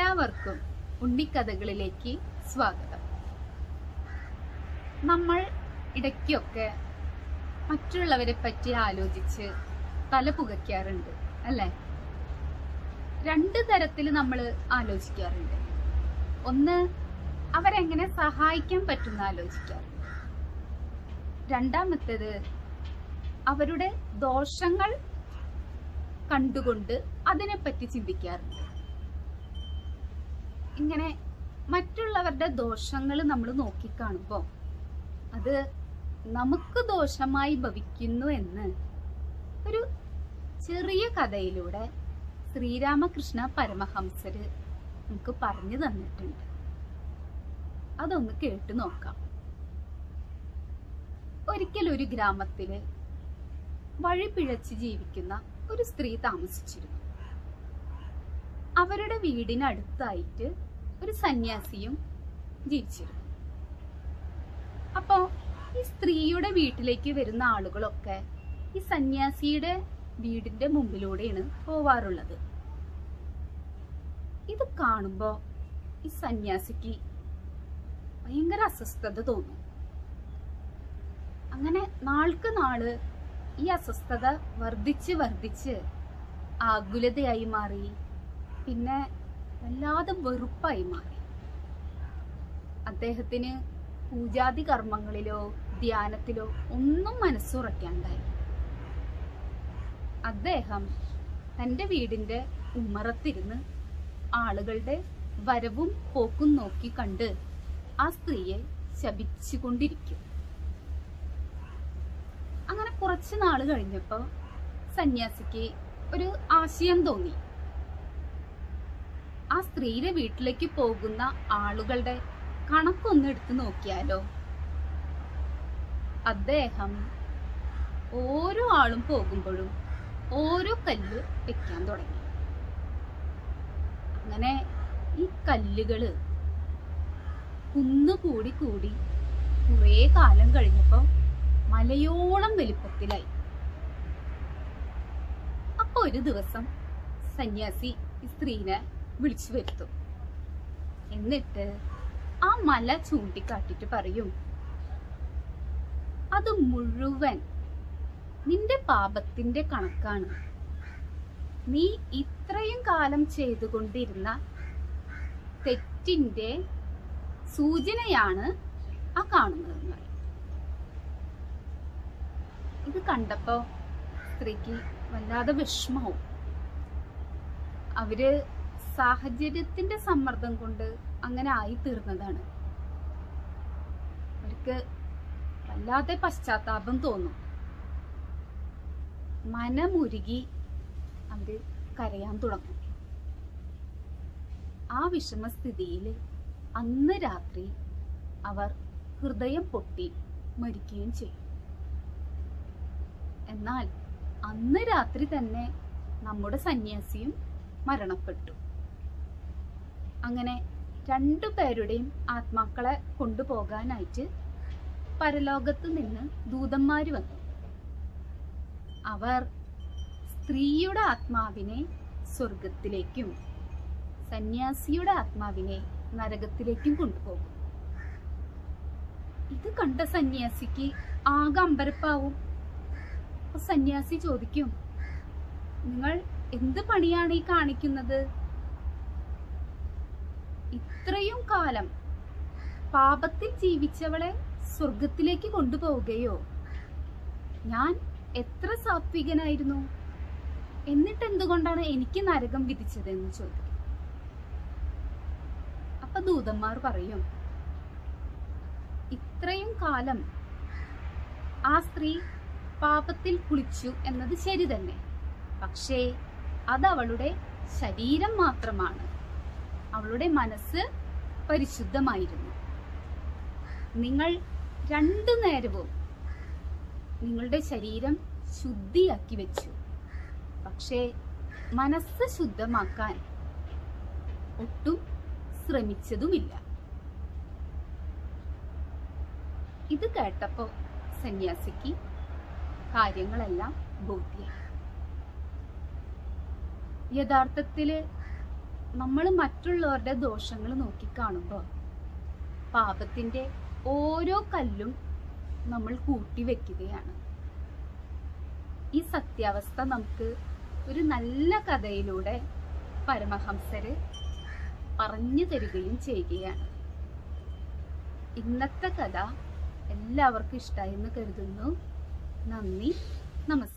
എല്ലാവർക്കും ഉണ്ണിക്കഥകളിലേക്ക് സ്വാഗതം നമ്മൾ ഇടയ്ക്കൊക്കെ മറ്റുള്ളവരെ പറ്റി ആലോചിച്ച് തല പുകയ്ക്കാറുണ്ട് അല്ലേ രണ്ട് തരത്തിൽ നമ്മൾ ആലോചിക്കാറുണ്ട് ഒന്ന് അവരെങ്ങനെ സഹായിക്കാൻ പറ്റുന്ന ആലോചിക്കാറുണ്ട് രണ്ടാമത്തേത് അവരുടെ ദോഷങ്ങൾ കണ്ടുകൊണ്ട് അതിനെപ്പറ്റി ചിന്തിക്കാറുണ്ട് ഇങ്ങനെ മറ്റുള്ളവരുടെ ദോഷങ്ങൾ നമ്മൾ നോക്കിക്കാണുമ്പോൾ അത് നമുക്ക് ദോഷമായി ഭവിക്കുന്നു എന്ന് ഒരു ചെറിയ കഥയിലൂടെ ശ്രീരാമകൃഷ്ണ പരമഹംസര് നമുക്ക് പറഞ്ഞു തന്നിട്ടുണ്ട് അതൊന്ന് കേട്ടു നോക്കാം ഒരിക്കൽ ഒരു ഗ്രാമത്തില് വഴി പിഴച്ച് ജീവിക്കുന്ന ഒരു സ്ത്രീ താമസിച്ചിരുന്നു അവരുടെ വീടിനടുത്തായിട്ട് ഒരു സന്യാസിയും ജീവിച്ചിരുന്നു അപ്പോ ഈ സ്ത്രീയുടെ വീട്ടിലേക്ക് വരുന്ന ആളുകളൊക്കെ ഈ സന്യാസിയുടെ വീടിന്റെ മുമ്പിലൂടെയാണ് പോവാറുള്ളത് ഇത് കാണുമ്പോ ഈ സന്യാസിക്ക് ഭയങ്കര അസ്വസ്ഥത തോന്നും അങ്ങനെ നാൾക്ക് നാള് ഈ അസ്വസ്ഥത വർദ്ധിച്ച് വർദ്ധിച്ച് ആകുലതയായി മാറി പിന്നെ വല്ലാതെ വെറുപ്പായി മാറി അദ്ദേഹത്തിന് പൂജാതി കർമ്മങ്ങളിലോ ധ്യാനത്തിലോ ഒന്നും മനസ്സുറയ്ക്കാണ്ടായി അദ്ദേഹം തന്റെ വീടിന്റെ ഉമ്മറത്തിരുന്ന് ആളുകളുടെ വരവും പോക്കും നോക്കി കണ്ട് ആ സ്ത്രീയെ ശപിച്ചുകൊണ്ടിരിക്കും അങ്ങനെ കുറച്ച് നാൾ കഴിഞ്ഞപ്പോ സന്യാസിക്ക് ഒരു ആശയം തോന്നി ആ സ്ത്രീയുടെ വീട്ടിലേക്ക് പോകുന്ന ആളുകളുടെ കണക്കൊന്ന് എടുത്തു നോക്കിയാലോ അദ്ദേഹം ഓരോ ആളും പോകുമ്പോഴും ഓരോ കല്ല് വെക്കാൻ തുടങ്ങി അങ്ങനെ ഈ കല്ലുകള് കുന്നുകൂടി കൂടി കുറേ കാലം കഴിഞ്ഞപ്പോ മലയോളം വലിപ്പത്തിലായി അപ്പൊ ഒരു ദിവസം സന്യാസി ഈ സ്ത്രീനെ വിളിച്ചു വരുത്തും എന്നിട്ട് ആ മല ചൂണ്ടിക്കാട്ടിട്ട് പറയും അത് മുഴുവൻ നിന്റെ പാപത്തിന്റെ കണക്കാണ് നീ ഇത്രയും കാലം ചെയ്തുകൊണ്ടിരുന്ന തെറ്റിന്റെ സൂചനയാണ് ആ കാണുന്നതെന്ന് പറയും ഇത് കണ്ടപ്പോ സ്ത്രീക്ക് വല്ലാതെ വിഷമാവും അവര് സാഹചര്യത്തിന്റെ സമ്മർദ്ദം കൊണ്ട് അങ്ങനെ ആയി തീർന്നതാണ് അവർക്ക് വല്ലാതെ പശ്ചാത്താപം തോന്നും മനമുരുകി അവര് കരയാൻ തുടങ്ങും ആ വിഷമസ്ഥിതിയിൽ അന്ന് രാത്രി അവർ ഹൃദയം പൊട്ടി മരിക്കുകയും ചെയ്യും എന്നാൽ അന്ന് രാത്രി തന്നെ നമ്മുടെ സന്യാസിയും മരണപ്പെട്ടു അങ്ങനെ രണ്ടു പേരുടെയും ആത്മാക്കളെ കൊണ്ടുപോകാനായിട്ട് പരലോകത്ത് നിന്ന് ദൂതന്മാര് വന്നു അവർ സ്ത്രീയുടെ ആത്മാവിനെ സ്വർഗത്തിലേക്കും സന്യാസിയുടെ ആത്മാവിനെ നരകത്തിലേക്കും കൊണ്ടുപോകും ഇത് കണ്ട സന്യാസിക്ക് ആകെ അമ്പരപ്പാവും അപ്പൊ സന്യാസി ചോദിക്കും നിങ്ങൾ എന്ത് പണിയാണ് ഈ കാണിക്കുന്നത് ഇത്രയും കാലം പാപത്തിൽ ജീവിച്ചവളെ സ്വർഗത്തിലേക്ക് കൊണ്ടുപോവുകയോ ഞാൻ എത്ര സാത്വികനായിരുന്നു എന്നിട്ട് എന്തുകൊണ്ടാണ് എനിക്ക് നരകം വിധിച്ചത് എന്ന് ചോദിക്കും അപ്പൊ ദൂതന്മാർ പറയും ഇത്രയും കാലം ആ സ്ത്രീ പാപത്തിൽ കുളിച്ചു എന്നത് ശരി തന്നെ പക്ഷേ അത് അവളുടെ ശരീരം മാത്രമാണ് അവളുടെ മനസ്സ് പരിശുദ്ധമായിരുന്നു നിങ്ങൾ രണ്ടു നേരവും നിങ്ങളുടെ ശരീരം ശുദ്ധിയാക്കി വെച്ചു പക്ഷേ മനസ്സ് ശുദ്ധമാക്കാൻ ഒട്ടും ശ്രമിച്ചതുമില്ല ഇത് കേട്ടപ്പോ സന്യാസിക്ക് കാര്യങ്ങളെല്ലാം ബോധ്യായി യഥാർത്ഥത്തില് നമ്മൾ മറ്റുള്ളവരുടെ ദോഷങ്ങൾ നോക്കിക്കാണുമ്പോൾ പാപത്തിന്റെ ഓരോ കല്ലും നമ്മൾ കൂട്ടി വെക്കുകയാണ് ഈ സത്യാവസ്ഥ നമുക്ക് ഒരു നല്ല കഥയിലൂടെ പരമഹംസര് പറഞ്ഞു തരികയും ചെയ്യുകയാണ് ഇന്നത്തെ കഥ എല്ലാവർക്കും ഇഷ്ടമായി എന്ന് കരുതുന്നു നന്ദി നമസ്കാരം